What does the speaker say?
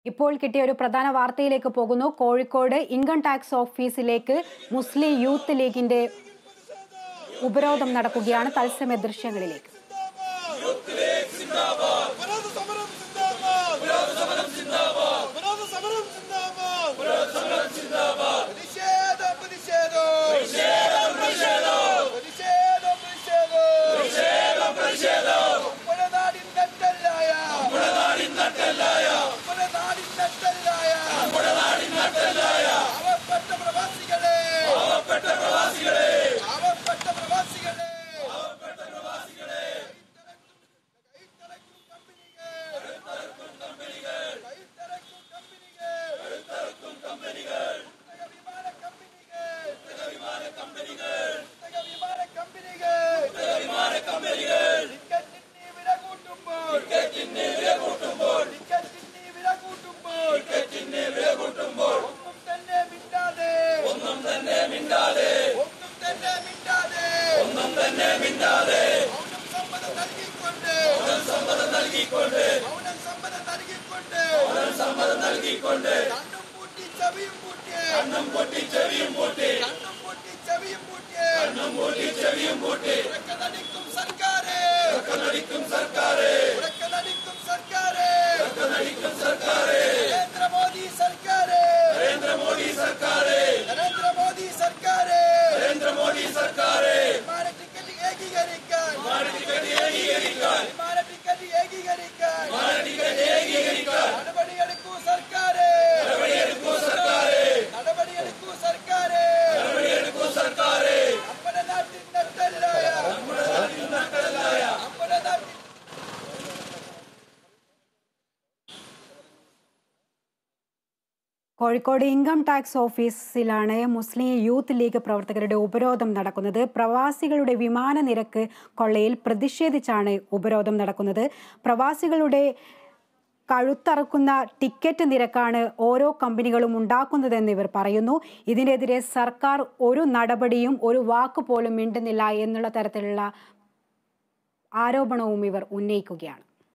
ഇപ്പോൾ കിട്ടിയ ഒരു പ്രധാന വാർത്തയിലേക്ക് പോകുന്നു കോഴിക്കോട് ഇൻകം ടാക്സ് ഓഫീസിലേക്ക് മുസ്ലിം യൂത്ത് ലീഗിന്റെ ഉപരോധം നടക്കുകയാണ് തത്സമയ ദൃശ്യങ്ങളിലേക്ക് വിരോധ സമരം സിന്ദാബാദ് വിരോധ സമരം സിന്ദാബാദ് വിരോധ സമരം സിന്ദാബാദ് വിരോധ സമരം സിന്ദാബാദ് പ്രതിഷേധം പ്രതിഷേധം പ്രതിഷേധം പ്രതിഷേധം പ്രതിഷേധം പ്രതിഷേധം പ്രതിഷേധം നമ്മുടെ നാടിൻ നട്ടല്ലായ നമ്മുടെ നാടിൻ നട്ടല്ലായ നമ്മുടെ നാടിൻ നട്ടല്ലായ നമ്മുടെ നാടിൻ നട്ടല്ലായ പാവപ്പെട്ട പ്രവാസികളെ പാവപ്പെട്ട പ്രവാസികളെ പാവപ്പെട്ട പ്രവാസികളെ പാവപ്പെട്ട പ്രവാസികളെ കൈത്തറക്കും കമ്പനികൾ കൈത്തറക്കും കമ്പനികൾ പുസ്തക വിമാന കമ്പനികൾ പുസ്തക വിമാന കമ്പനികൾ ടിക്കറ്റിന് വില കൂട്ടുമ്പോൾ ടിക്കറ്റിന് വില കൂട്ടുമ്പോൾ ഒന്നും തന്നെ മിണ്ടാതെ ഒന്നും തന്നെ മിണ്ടാതെ ഒന്നും തന്നെ മിണ്ടാതെ ഒന്നും തന്നെ മിണ്ടാതെ മൗനം സമ്മതം നൽകിക്കൊണ്ട് മൗനം സമ്മതം നൽകിക്കൊണ്ട് മൗനം സമ്മതം നൽകിക്കൊണ്ട് മൗനം സമ്മതം നൽകിക്കൊണ്ട് കണ്ണും പൂട്ടി ചെവിയും പൂട്ടി കണ്ണും പൂട്ടി ചെവിയും പൂട്ടി കണ്ണും പൂട്ടി ചെവിയും പൂട്ടി കണ്ണും പൂട്ടി ചെവിയും പൂട്ടി ഉറക്കനടിക്കും സർക്കാരെ ഉറക്കനടിക്കും സർക്കാരെ ഉറക്കനടിക്കും സർക്കാരെ ഉറക്കനടിക്കും സർക്കാരെ നരേന്ദ്രമോദി സർക്കാരെ നരേന്ദ്രമോദി സർക്കാരെ നരേന്ദ്രമോദി സർക്കാരെ നരേന്ദ്രമോദി സർക്കാരെ വിമാന ടിക്കറ്റ് ഏകീകരിക്കാൻ വിമാന ടിക്കറ്റ് ഏകീകരിക്കാൻ വിമാന ടിക്കറ്റ് ഏകീകരിക്കാൻ വിമാന ടിക്കറ്റ് ഏകീകരിക്കാൻ നടപടിയെടുക്കൂ സർക്കാരെ നടപടിയെടുക്കൂ സർക്കാരെ നടപടിയെടുക്കൂ സർക്കാരെ നടപടിയെടുക്കൂ സർക്കാരെ നമ്മുടെ നാട്ടിൽ നട്ടല്ലായ നമ്മുടെ നാട്ടിൽ നട്ടല്ലായ നമ്മുടെ നാട്ടിൽ കോഴിക്കോട് ഇൻകം ടാക്സ് ഓഫീസിലാണ് മുസ്ലിം യൂത്ത് ലീഗ് പ്രവർത്തകരുടെ ഉപരോധം നടക്കുന്നത് പ്രവാസികളുടെ വിമാന നിരക്ക് കൊള്ളയിൽ പ്രതിഷേധിച്ചാണ് ഉപരോധം നടക്കുന്നത് പ്രവാസികളുടെ കഴുത്തറക്കുന്ന ടിക്കറ്റ് നിരക്കാണ് ഓരോ കമ്പനികളും ഉണ്ടാക്കുന്നതെന്ന് ഇവർ പറയുന്നു ഇതിനെതിരെ സർക്കാർ ഒരു നടപടിയും ഒരു വാക്ക് പോലും മിണ്ടുന്നില്ല എന്നുള്ള തരത്തിലുള്ള ആരോപണവും ഇവർ ഉന്നയിക്കുകയാണ്